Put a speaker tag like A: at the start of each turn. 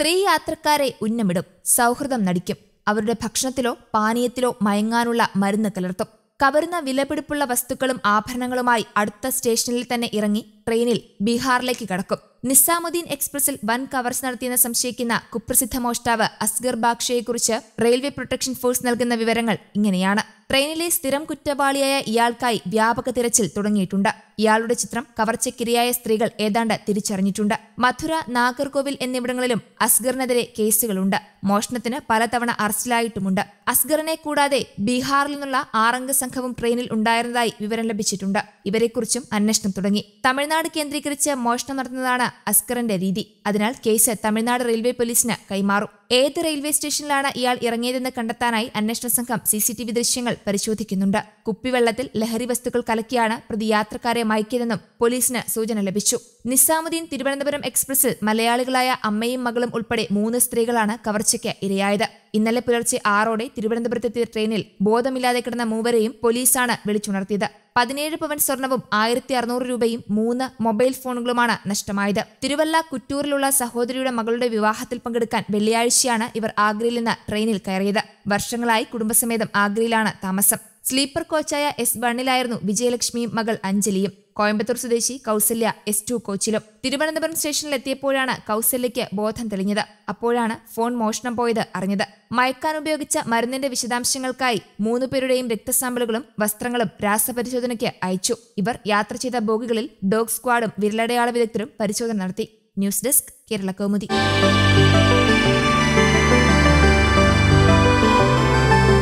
A: സ്ത്രീ യാത്രക്കാരെ ഉന്നമിടും സൗഹൃദം നടിക്കും അവരുടെ ഭക്ഷണത്തിലോ പാനീയത്തിലോ മയങ്ങാനുള്ള മരുന്ന് കലർത്തും കവരുന്ന വിലപിടിപ്പുള്ള വസ്തുക്കളും ആഭരണങ്ങളുമായി അടുത്ത സ്റ്റേഷനിൽ തന്നെ ഇറങ്ങി ട്രെയിനിൽ ബീഹാറിലേക്ക് കടക്കും നിസാമുദ്ദീൻ എക്സ്പ്രസിൽ വൻ കവർച്ച നടത്തിയെന്ന് സംശയിക്കുന്ന കുപ്രസിദ്ധ മോഷ്ടാവ് അസ്ഗർ ബാക്ഷയെക്കുറിച്ച് റെയിൽവേ പ്രൊട്ടക്ഷൻ ഫോഴ്സ് നൽകുന്ന വിവരങ്ങൾ ഇങ്ങനെയാണ് ട്രെയിനിലെ സ്ഥിരം കുറ്റവാളിയായ ഇയാൾക്കായി വ്യാപക തിരച്ചിൽ തുടങ്ങിയിട്ടുണ്ട് ഇയാളുടെ ചിത്രം കവർച്ചയ്ക്കിരയായ സ്ത്രീകൾ ഏതാണ്ട് തിരിച്ചറിഞ്ഞിട്ടുണ്ട് മഥുര നാഗർകോവിൽ എന്നിവിടങ്ങളിലും അസ്ഗറിനെതിരെ കേസുകളുണ്ട് മോഷണത്തിന് പലതവണ അറസ്റ്റിലായിട്ടുമുണ്ട് അസ്ഗറിനെ കൂടാതെ ബീഹാറിൽ നിന്നുള്ള ആറംഗ സംഘവും ട്രെയിനിൽ ഉണ്ടായിരുന്നതായി വിവരം ലഭിച്ചിട്ടുണ്ട് ഇവരെക്കുറിച്ചും അന്വേഷണം തുടങ്ങി തമിഴ്നാട് കേന്ദ്രീകരിച്ച് മോഷണം നടത്തുന്നതാണ് അസ്കറിന്റെ രീതി അതിനാൽ കേസ് തമിഴ്നാട് റെയിൽവേ പോലീസിന് കൈമാറും ഏത് റെയിൽവേ സ്റ്റേഷനിലാണ് ഇയാൾ ഇറങ്ങിയതെന്ന് കണ്ടെത്താനായി അന്വേഷണ സംഘം സി സി ടി വി ദൃശ്യങ്ങൾ പരിശോധിക്കുന്നുണ്ട് കുപ്പിവെള്ളത്തിൽ ലഹരി വസ്തുക്കൾ കലക്കിയാണ് പ്രതി യാത്രക്കാരെ മയക്കിയതെന്നും പോലീസിന് സൂചന ലഭിച്ചു നിസാമുദ്ദീൻ തിരുവനന്തപുരം എക്സ്പ്രസിൽ മലയാളികളായ അമ്മയും മകളും ഉൾപ്പെടെ മൂന്ന് സ്ത്രീകളാണ് കവർച്ചയ്ക്ക് ഇരയായത് ഇന്നലെ പുലർച്ചെ ആറോടെ തിരുവനന്തപുരത്തെത്തിയ ട്രെയിനിൽ ബോധമില്ലാതെ കിടന്ന മൂവരെയും പോലീസാണ് വിളിച്ചുണർത്തിയത് പതിനേഴ് പവൻ സ്വർണവും ആയിരത്തി അറുന്നൂറ് രൂപയും മൂന്ന് മൊബൈൽ ഫോണുകളുമാണ് നഷ്ടമായത് തിരുവല്ല കുറ്റൂരിലുള്ള സഹോദരിയുടെ മകളുടെ വിവാഹത്തിൽ പങ്കെടുക്കാൻ വെള്ളിയാഴ്ചയാണ് ഇവർ ആഗ്രയിൽ നിന്ന് ട്രെയിനിൽ കയറിയത് വർഷങ്ങളായി കുടുംബസമേതം ആഗ്രയിലാണ് താമസം സ്ലീപ്പർ കോച്ചായ എസ് വണ്ണിലായിരുന്നു വിജയലക്ഷ്മിയും മകൾ അഞ്ജലിയും കോയമ്പത്തൂർ സ്വദേശി കൗസല്യ എസ് ടു കോച്ചിലും തിരുവനന്തപുരം സ്റ്റേഷനിൽ എത്തിയപ്പോഴാണ് കൗസല്യയ്ക്ക് ബോധം തെളിഞ്ഞത് അപ്പോഴാണ് ഫോൺ മോഷണം പോയത് അറിഞ്ഞത് മയക്കാൻ ഉപയോഗിച്ച മരുന്നിന്റെ വിശദാംശങ്ങൾക്കായി മൂന്നു പേരുടെയും രക്തസാമ്പിളുകളും വസ്ത്രങ്ങളും രാസപരിശോധനയ്ക്ക് അയച്ചു ഇവർ യാത്ര ചെയ്ത ബോഗികളിൽ ഡോഗ് സ്ക്വാഡും വിരലടയാള വിദഗ്ധരും പരിശോധന നടത്തി ന്യൂസ് ഡെസ്ക് കേരള കൗമുദി